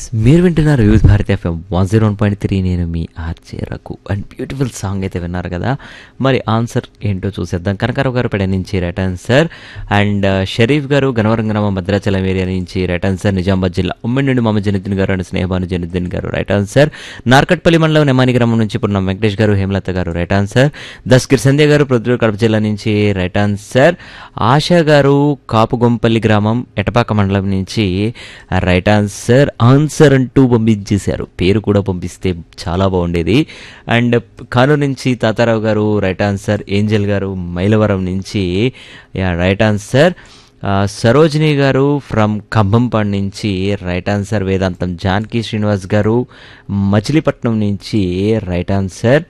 మీరు వింటున్నారు youth Bharati FM one zero one point three నేను మీ RJ Raghu and beautiful song అయితే విన్నారు కదా మరి ఆన్సర్ ఏంటో చూసేద్దాం కనకారావు గారు పెడ నుంచి రైట్ ఆన్సర్ అండ్ షరీఫ్ గారు గనవరం గ్రామం భద్రాచలం ఏరియా నుంచి రైట్ ఆన్సర్ నిజామాబాద్ జిల్లా ఉమ్మడి నుండి మామ జనిద్దీన్ గారు అండ్ స్నేహబాను జనిద్దీన్ గారు రైట్ ఆన్సర్ నార్కట్పల్లి మండలం నెమాని గ్రామం నుంచి ఇప్పుడు నా వెంకటేష్ గారు హేమలత గారు రైట్ ఆన్సర్ దస్కిర్ సంధ్య గారు ప్రొద్దుటూరు కడప జిల్లా నుంచి రైట్ ఆన్సర్ ఆశా గారు కాపుగొంపల్లి గ్రామం ఎటపాక మండలం నుంచి రైట్ ఆన్సర్ ఆన్సర్ అంటూ పంపించేశారు పేరు కూడా పంపిస్తే చాలా బాగుండేది అండ్ కానూరు నుంచి తాతారావు గారు రైట్ ఆన్సర్ ఏంజల్ గారు మైలవరం నుంచి యా రైట్ ఆన్సర్ ఆ, సరోజిని గారు ఫ్రమ్ ఖమ్మంపాడు నుంచి రైట్ ఆన్సర్ వేదాంతం జానకి శ్రీనివాస్ గారు మచిలీపట్నం నుంచి రైట్ ఆన్సర్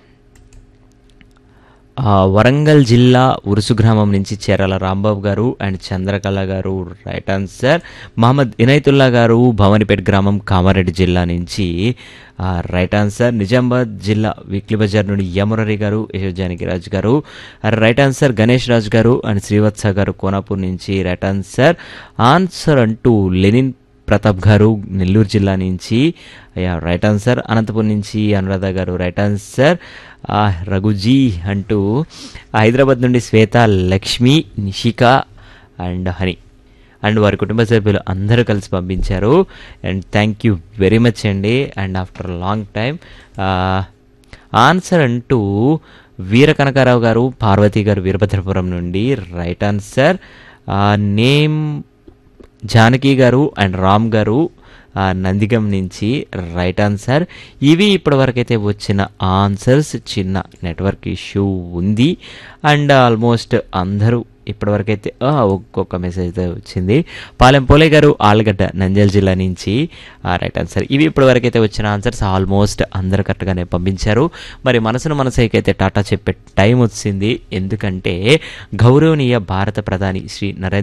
ఆ, వరంగల్ జిల్లా ఉరుసు గ్రామం నుంచి చేరాల రాంబాబు గారు అండ్ చంద్రకళ గారు రైట్ ఆన్సర్ మహమ్మద్ ఇనైతుల్లా గారు భవానిపేట గ్రామం కామారెడ్డి జిల్లా నుంచి ఆ, రైట్ ఆన్సర్ నిజామాబాద్ జిల్లా వీక్లీ బజార్ నుండి యమురరి గారు యశోజానకి రాజు గారు రైట్ ఆన్సర్ గణేష్ రాజు గారు అండ్ శ్రీవత్స గారు కోనాపూర్ నుంచి రైట్ ఆన్సర్ ఆన్సర్ అంటూ లెనిన్ ప్రతాప్ గారు నెల్లూరు జిల్లా నుంచి యా రైట్ ఆన్సర్ అనంతపురం నుంచి అనురాధ గారు రైట్ ఆన్సర్ ఆ, రఘుజీ అంటూ హైదరాబాద్ నుండి శ్వేత లక్ష్మి నిషిక అండ్ హని అండ్ వారి కుటుంబ సభ్యులు అందరూ కలిసి పంపించారు and thank you very much అండి and after long time answer అంటూ వీర కనకారావు గారు పార్వతి గారు వీరభద్రపురం నుండి రైట్ ఆన్సర్ నేమ్ జానకి గారు అండ్ రామ్ గారు ఆ, నందిగం నుంచి రైట్ ఆన్సర్ ఇవి ఇప్పటివరకైతే వచ్చిన ఆన్సర్స్ చిన్న నెట్వర్క్ ఇష్యూ ఉంది అండ్ ఆల్మోస్ట్ అందరూ ఇప్పటివరకైతే ఆ, ఒక్కొక్క మెసేజ్ అయితే వచ్చింది పాలెం పోలే గారు ఆలగడ్డ నంద్యాల జిల్లా నుంచి రైట్ ఆన్సర్ ఇవి ఇప్పటివరకైతే వచ్చిన ఆన్సర్స్ ఆల్మోస్ట్ అందరూ కరెక్ట్గానే పంపించారు మరి మనసును మనసైకైతే టాటా చెప్పే టైం వచ్చింది ఎందుకంటే గౌరవనీయ భారత ప్రధాని శ్రీ నరేంద్ర